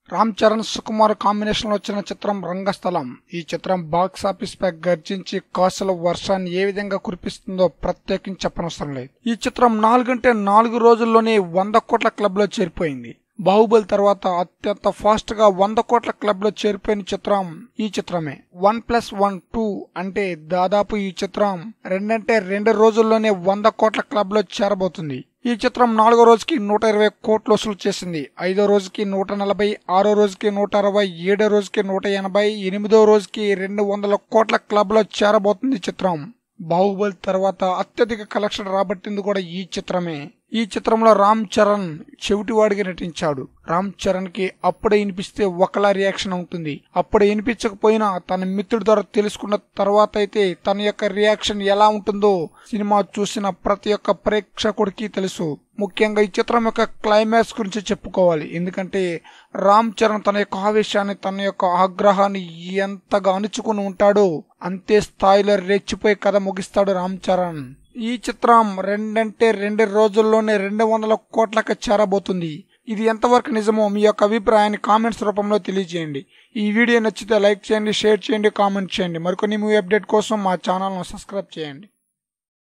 Ram Charan Sukumar combination లో వచ్చిన చిత్రం రంగస్థలం ఈ చిత్రం బాక్స్ ఆఫీస్ పై గర్జించి కాసుల వర్షాన్ని ఏ విధంగా కురిపిస్తుందో ప్రత్యేకించి చెప్పనవసరం లేదు ఈ చిత్రం నాలుగంటే నాలుగు రోజుల్లోనే వంద కోట్ల క్లబ్ లో చేరిపోయింది బాహుబలి తర్వాత అత్యంత ఫాస్ట్ గా వంద కోట్ల క్లబ్ లో చేరిపోయిన చిత్రం ఈ చిత్రమే వన్ ప్లస్ వన్ టూ అంటే దాదాపు ఈ చిత్రం రెండంటే రెండు రోజుల్లోనే వంద కోట్ల క్లబ్ లో చేరబోతుంది ఈ చిత్రం నాలుగో రోజుకి నూట ఇరవై కోట్లు వసూలు చేసింది ఐదో రోజుకి నూట నలభై ఆరో రోజుకి నూట అరవై ఏడో రోజుకి నూట ఎనభై ఎనిమిదో రోజుకి రెండు వందల కోట్ల క్లబ్ లో చేరబోతుంది ఈ చిత్రం బాహుబలి తర్వాత అత్యధిక కలెక్షన్ రాబట్టింది కూడా ఈ చిత్రమే ఈ చిత్రంలో రామ్ చరణ్ చెవిటివాడిగా నటించాడు రామ్ చరణ్ కి అప్పుడే వినిపిస్తే ఒకలా రియాక్షన్ ఉంటుంది అప్పుడే వినిపించకపోయినా తన మిత్రుడి ద్వారా తెలుసుకున్న తర్వాత అయితే తన యొక్క రియాక్షన్ ఎలా ఉంటుందో సినిమా చూసిన ప్రతి ఒక్క ప్రేక్షకుడికి తెలుసు ముఖ్యంగా ఈ చిత్రం యొక్క క్లైమాక్స్ గురించి చెప్పుకోవాలి ఎందుకంటే రామ్ చరణ్ తన యొక్క ఆవేశాన్ని తన యొక్క ఆగ్రహాన్ని ఎంతగా అణుచుకుని ఉంటాడో అంతే స్థాయిలో రెచ్చిపోయి కథ ముగిస్తాడు రామ్ చరణ్ ఈ చిత్రం రెండంటే రెండు రోజుల్లోనే రెండు వందల కోట్లకు చేరబోతుంది ఇది ఎంతవరకు నిజమో మీ యొక్క అభిప్రాయాన్ని కామెంట్స్ రూపంలో తెలియజేయండి ఈ వీడియో నచ్చితే లైక్ చేయండి షేర్ చేయండి కామెంట్ చేయండి మరికొన్ని మూవీ అప్డేట్ కోసం మా ఛానల్ను సబ్స్క్రైబ్ చేయండి